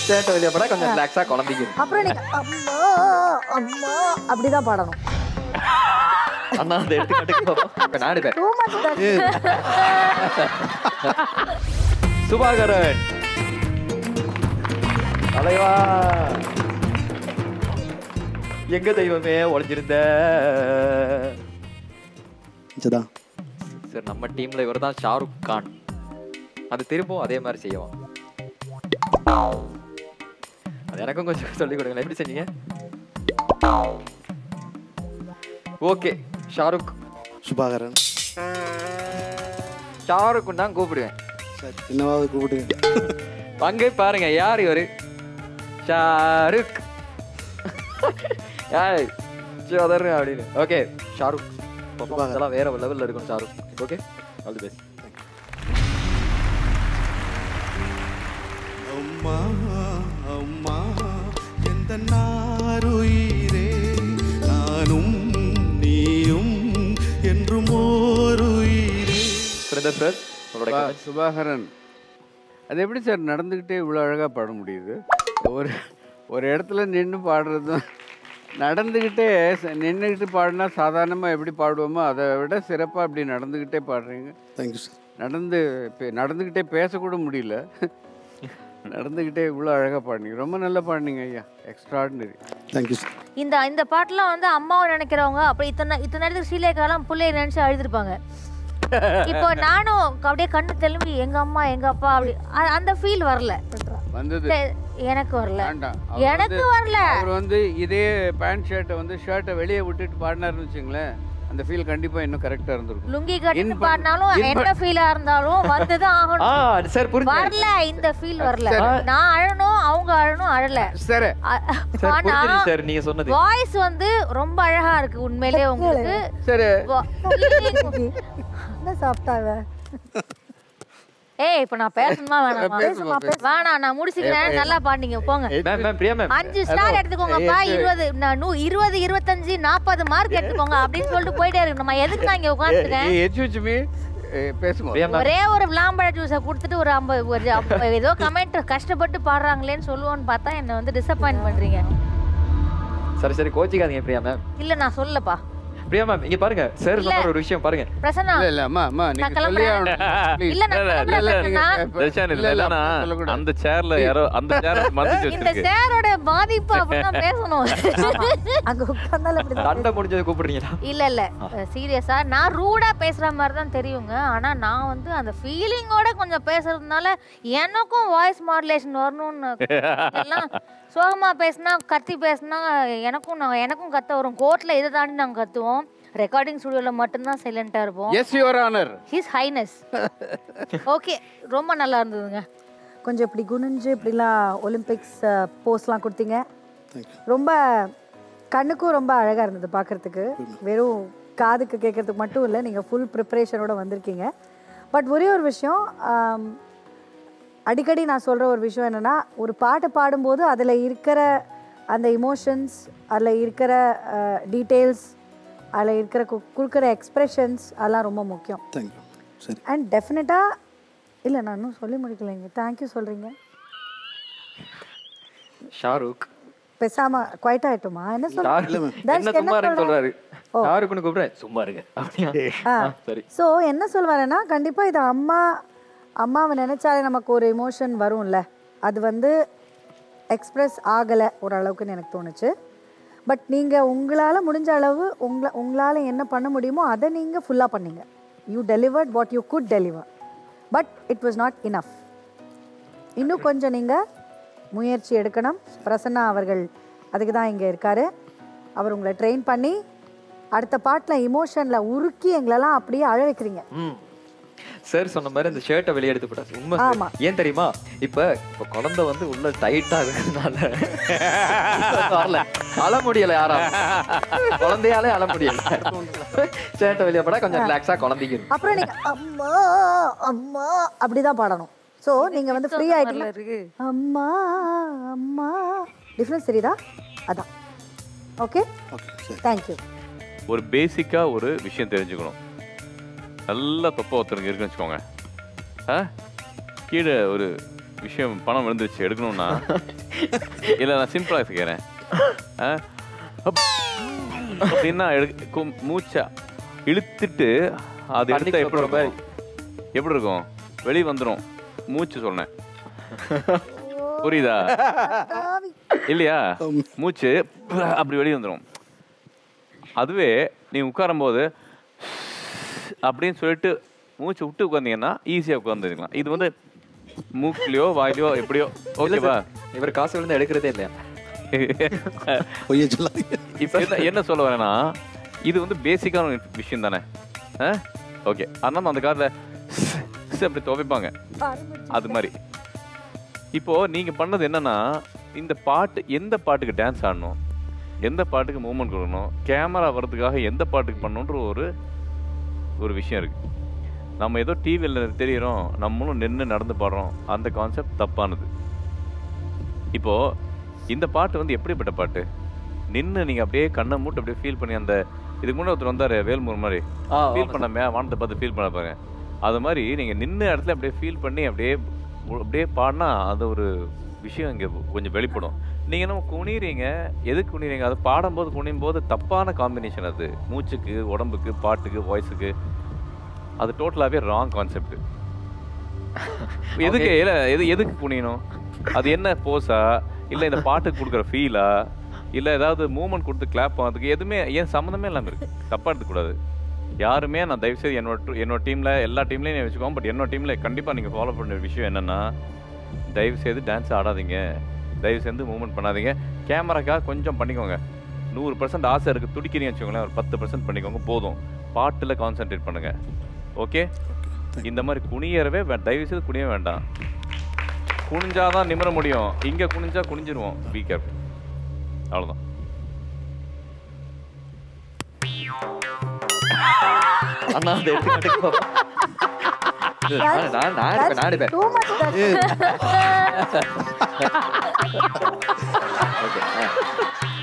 சேட்டை வெளியே போனா கொஞ்சம் ரிலாக்ஸா குழந்தைங்க அப்புறம் நீங்க அம்மா அம்மா அப்படிதான் பாடணும் அண்ணா அந்த எடுத்துக்காட்டுக்கு பாப்போம். இப்ப நான் எடுப்பேன் டூ மச் சுபாகரன் தலைவா எங்க தெய்வமே ஒளிஞ்சிருந்த சதா சார் நம்ம டீம்ல இவர் தான் ஷாருக் கான் அது திரும்பவும் அதே மாதிரி செய்யவும் அது எனக்கும் கொஞ்சம் சொல்லி கொடுங்க எப்படி செஞ்சீங்க ஓகே ஷாருக் சுபாகரன் ஷாருக் தான் கூப்பிடுவேன் சரி என்னவாவது கூப்பிடுங்க அங்கே பாருங்க யார் இவரு ஷாருக் ஏய் சோதர் அப்படின்னு ஓகே ஷாருக் performance எல்லாம் வேற லெவல்ல இருக்கும் Shahrukh okay all the best அம்மா அம்மா எந்த நாருயிரே நானும் நீயும் என்றும் ஓருயிரே சுரேந்தர் சார் உங்களோட சுபா- comments. சுபாகரன் அது எப்படி சார் நடந்துக்கிட்டே இவ்வளோ அழகாக பாட முடியுது ஒரு ஒரு இடத்துல நின்று பாடுறதும் நடந்துக்கிட்டே நின்றுக்கிட்டு பாடினா சாதாரணமாக எப்படி பாடுவோமோ அதை விட சிறப்பாக அப்படி நடந்துக்கிட்டே பாடுறீங்க தேங்க்யூ சார் நடந்து பே- நடந்துக்கிட்டே பேசக்கூட முடியல நடந்துக்கிட்டே இவ்வளோ அழகாக பாடினீங்க ரொம்ப நல்லா பாடினீங்க ஐயா எக்ஸ்ட்ராடினரி தேங்க்யூ சார் இந்த இந்த பாட்டுலாம் வந்து அம்மாவை நினைக்கிறவங்க அப்படி இத்தனை இத்தனை நேரத்துக்கு ஸ்ரீலேகாலாம் பிள்ளைய நினைச்சு அழுதுருப்பாங்க இப்போ நானும் அப்படியே கண்ணு தெலும்பி எங்க அம்மா எங்க அப்பா அப்படி அ- அந்த ஃபீல் வரல வந்தது தெ- எனக்கு வரல வேண்டாம் அவர் எனக்கு வந்து- வரல அவர் வந்து இதே பேண்ட் ஷர்ட்டை வந்து ஷர்ட்டை வெளியே விட்டுட்டு பாடினாருன்னு வச்சுங்களேன் அந்த ஃபீல் கண்டிப்பாக இன்னும் கரெக்டாக இருந்திருக்கும் லுங்கி கட்டிட்டு In- பாடினாலும் in- என்ன ஃபீலா இருந்தாலும் வந்துதான் ஆ ஆகணும் சார் புரிஞ்சு வரல இந்த ஃபீல் வரல சரி. நான் அழணும் அவங்க அழணும் அழல சரி அ- சார் ஆனா புரிஞ்சுது சார் நீங்க சொன்னது வாய்ஸ் வந்து ரொம்ப அழகா இருக்கு உண்மையிலேயே உங்களுக்கு சரி வா- feeling- என்ன சாப்பிட்டாவ ஏய் இப்ப நான் பேசணுமா வேணாமா பேசுமா, பேசு. வேணாம் நான் முடிச்சுக்கிறேன் நல்லா பாடினீங்க போங்க மேம் மேம் பிரியா மேம் அஞ்சு ஸ்டார் எடுத்துக்கோங்கப்பா இருபது நான் நூ- இருபது இருபத்தஞ்சு நாற்பது மார்க் எடுத்துக்கோங்க அப்படின்னு சொல்லிட்டு போயிட்டே இருக்கு நம்ம எதுக்கு நான் இங்க உட்காந்துருக்கேன் எச்சுச்சுமி பேசுங்க பிரியா மேம் ஒரே ஒரு விளாம்பழ ஜூஸை கொடுத்துட்டு ஒரு ஐம்பது ஒரு ஐம்பது ஏதோ கமெண்ட் கஷ்டப்பட்டு பாடுறாங்களேன்னு சொல்லுவோன்னு பார்த்தா என்ன வந்து டிசப்பாயின்ட் பண்றீங்க சரி சரி கோச்சிக்காதீங்க பிரியா மேம் இல்ல நான் சொல்லப்பா பிரியா மேம் இங்க பாருங்க சார் இல்ல. சொன்ன ஒரு விஷயம் பாருங்க பிரசன்னா இல்ல இல்ல அம்மா அம்மா நீங்க நான் சொல்லி கிளம்புறேன். ஆகணும் இல்ல நான் கிளம்புறேன் பிரசன்னா. தர்ஷன் இல்ல இல்லனா சொல்லக்கூடாது. அந்த சேர்ல யாரோ அந்த சேர் மதிச்சு இந்த வச்சிருக்கு சேரோட பாதிப்பு அப்படிதான் பேசணும் அங்க உட்கார்ந்தாலும் அப்படிதான் சண்டை முடிஞ்சது கூப்பிடுறீங்களா இல்ல இல்ல சீரியஸா நான் ரூடா பேசுற மாதிரி தான் தெரியுங்க ஆனா நான் வந்து அந்த ஃபீலிங்கோட கொஞ்சம் பேசுறதுனால எனக்கும் வாய்ஸ் மாடுலேஷன் வரணும்னு எல்லாம் சோகமா பேசினா கத்தி பேசினா எனக்கும் நான் எனக்கும் கத்த வரும் கோர்ட்ல இதை தாண்டி நாங்க கத்துவோம் ரெக்கார்டிங் ஸ்டுடியோல மட்டும்தான் சைலண்டா இருப்போம் yes your honour his highness okay ரொம்ப நல்லா இருந்ததுங்க கொஞ்சம் இப்படி குனிஞ்சு இப்படிலாம் ஒலிம்பிக்ஸ் போஸ்லாம் கொடுத்தீங்க தேங்க்யூ ரொம்ப கண்ணுக்கும் ரொம்ப அழகாக இருந்தது பார்க்கறதுக்கு வெறும் காதுக்கு கேட்கறதுக்கு மட்டும் இல்லை நீங்கள் ஃபுல் ப்ரிப்பரேஷனோட வந்திருக்கீங்க பட் ஒரே ஒரு விஷயம் ஆம், அடிக்கடி நான் சொல்கிற ஒரு விஷயம் என்னென்னா ஒரு பாட்டு பாடும்போது அதில் இருக்கிற அந்த இமோஷன்ஸ் அதில் இருக்கிற டீட்டெயில்ஸ் அதில் இருக்கிற கு- கொடுக்குற எக்ஸ்ப்ரெஷன்ஸ் அதெல்லாம் ரொம்ப முக்கியம் தேங்க்யூ சரி அண்ட் டெஃபினட்டாக இல்லை நான் இன்னும் சொல்லி முடிக்கலைங்க தேங்க்யூ சொல்கிறீங்க ஷாருக் பேசாம குவைட் ஆயிட்டுமா என்ன ஷாருக் சொல்ற என்ன சும்மா இருன்னு சொல்றாரு ஷாருக்னு கூப்பிடுறேன் சும்மா இருங்க அப்படியா ஆ, சரி ஸோ என்ன சொல்வாருன்னா கண்டிப்பாக இது அம்மா அம்மாவை நினைச்சாலே நமக்கு ஒரு எமோஷன் வரும்ல அது வந்து எக்ஸ்பிரஸ் ஆகலை ஓரளவுக்குன்னு எனக்கு தோணுச்சு பட் நீங்கள் உங்களால் முடிஞ்ச அளவு உங்களை உங்களால் என்ன பண்ண முடியுமோ அதை நீங்கள் ஃபுல்லாக பண்ணீங்க you delivered what you could deliver but it was not enough இன்னும் கொஞ்சம் நீங்கள் முயற்சி எடுக்கணும் பிரசன்னா அவர்கள் அதுக்கு தான் இங்கே இருக்காரு அவர் உங்களை ட்ரெயின் பண்ணி அடுத்த பாட்டில் இமோஷனில் உருக்கி எங்களெல்லாம் அப்படியே அழ வைக்கிறீங்க ம் சார் சொன்ன மாதிரி அந்த ஷர்ட்டை வெளியே எடுத்து போட்டா உண்மை sir. ஆமா. ஏன் தெரியுமா இப்ப இப்ப குழந்தை வந்து உள்ள டைட்டா இருக்கிறதுனால வரல அழ முடியல யாராலும் குழந்தையாலே அழ முடியல ஷர்ட்டை வெளியே போட்டா கொஞ்சம் ரிலாக்ஸா குழந்தைக்கு இருக்கும். அப்புறம் நீங்க அம்மா அம்மா அப்படிதான் பாடணும் ஸோ நீங்க வந்து ஃப்ரீ ஆயிட்டீங்க அம்மா அம்மா டிஃப்ரென்ஸ் தெரியுதா அதான் ஓகே ஓகே சரி தேங்க்யூ ஒரு பேசிக்கா ஒரு விஷயம் தெரிஞ்சுக்கணும் நல்ல தொப்பை ஒருத்தருக்கு இருக்குன்னு வச்சுக்கோங்க ஆ கீழே ஒரு விஷயம் பணம் விழுந்துருச்சு எடுக்கணும்னா இல்ல நான் சிம்பிளா கேட்கிறேன் ஆ? அப். அப்படின்னா எடு- கு- மூச்சா இழுத்துட்டு அது எடுத்தா தண்ணிக்குள்ள எப்படி போற இருக்கும் எப்படி இருக்கும் வெளியே வந்துரும் மூச்சு சொன்னேன் புரியுதா இல்லையா மூச்சு அப்படி வெளியே வந்துரும் அதுவே நீ உட்காரும் போது அப்படின்னு சொல்லிட்டு மூச்சு விட்டு உட்காந்தீங்கன்னா ஈஸியா உட்காந்துருக்கலாம் இது வந்து மூக்குலயோ வாயிலையோ எப்படியோ இல்ல ஓகேவா சார், இவர் காசு விழுந்து எடுக்கிறதே இல்லையா பொய்ய சொல்லாதீங்க இப்போ என்ன என்ன சொல்ல வரேன்னா இது வந்து பேசிக்கான ஒரு விஷயம் தானே ஓகே அதனால அந்த காலத்தில் அப்படி துவைப்பாங்க அது மாதிரி இப்போ நீங்க பண்ணது என்னன்னா இந்த பாட்டு எந்த பாட்டுக்கு டான்ஸ் ஆடணும் எந்த பாட்டுக்கு மூவ்மெண்ட் கொடுக்கணும் கேமரா வர்றதுக்காக எந்த பாட்டுக்கு பண்ணணுன்ற ஒரு ஒரு விஷயம் இருக்கு நம்ம ஏதோ டிவியில் தெரியுறோம் நம்மளும் நின்று நடந்து பாடுறோம் அந்த கான்செப்ட் தப்பானது இப்போ இந்த பாட்டு வந்து எப்படிப்பட்ட பாட்டு நின்று நீங்க அப்படியே கண்ணை மூட்டு அப்படியே ஃபீல் பண்ணி அந்த இதுக்கு முன்னாடி ஒருத்தர் வந்தாரு வேல்முரு மாதிரி ஆ, ஃபீல் ஆமா பண்ணாம வானத்தை பார்த்து ஃபீல் பண்ண பாருங்க அது மாதிரி நீங்க நின்ன இடத்துல அப்படியே ஃபீல் பண்ணி அப்படியே உ- அப்படியே பாடினா அது ஒரு விஷயம் இங்க கொஞ்சம் வெளிப்படும் நீங்க என்ன குனிறீங்க எதுக்கு குனிறீங்க அது பாடும்போது குனியும் போது தப்பான காம்பினேஷன் அது மூச்சுக்கு உடம்புக்கு பாட்டுக்கு வாய்ஸுக்கு அது டோட்டலாவே ராங் கான்செப்ட் எதுக்கு இல்ல எது எதுக்கு குனியணும் அது என்ன போஸா இல்ல இந்த பாட்டுக்கு கொடுக்குற ஃபீலா இல்ல ஏதாவது மூமெண்ட் கொடுத்து கிளாப் பண்ணதுக்கு எதுவுமே ஏன் சம்மந்தமே இல்லாம இருக்கு தப்பா எடுத்துக்கூடாது யாருமே நான் தயவு செய்து என்னோட டு- என்னோட டீம்ல எல்லா டீம்லயும் நீ வச்சுக்கோங்க பட் என்னோட டீம்ல கண்டிப்பா நீங்க ஃபாலோ பண்ண விஷயம் என்னன்னா தயவு செய்து டான்ஸ் ஆடாதீங்க தயவு செய்து மூவ்மெண்ட் பண்ணாதீங்க கேமராக்காக கொஞ்சம் பண்ணிக்கோங்க நூறு பர்சன்ட் ஆசை இருக்கு துடிக்கிறீங்க வச்சுக்கோங்களேன் ஒரு பத்து பர்சன்ட் பண்ணிக்கோங்க போதும் பாட்டில் கான்சென்ட்ரேட் பண்ணுங்க ஓகே இந்த மாதிரி குனியறவே வே- தயவு செய்து குனிய வேண்டாம் குனிஞ்சாதான் நிமிர முடியும் இங்க குனிஞ்சா குனிஞ்சிருவோம் பி கேர்ஃபுல் அவ்வளவுதான் அண்ணா அதை எடுத்துக்கிட்டு இல்ல, நான் நான் நான் எடுப்பேன் நான் எடுப்பேன் Too much that- ஓகே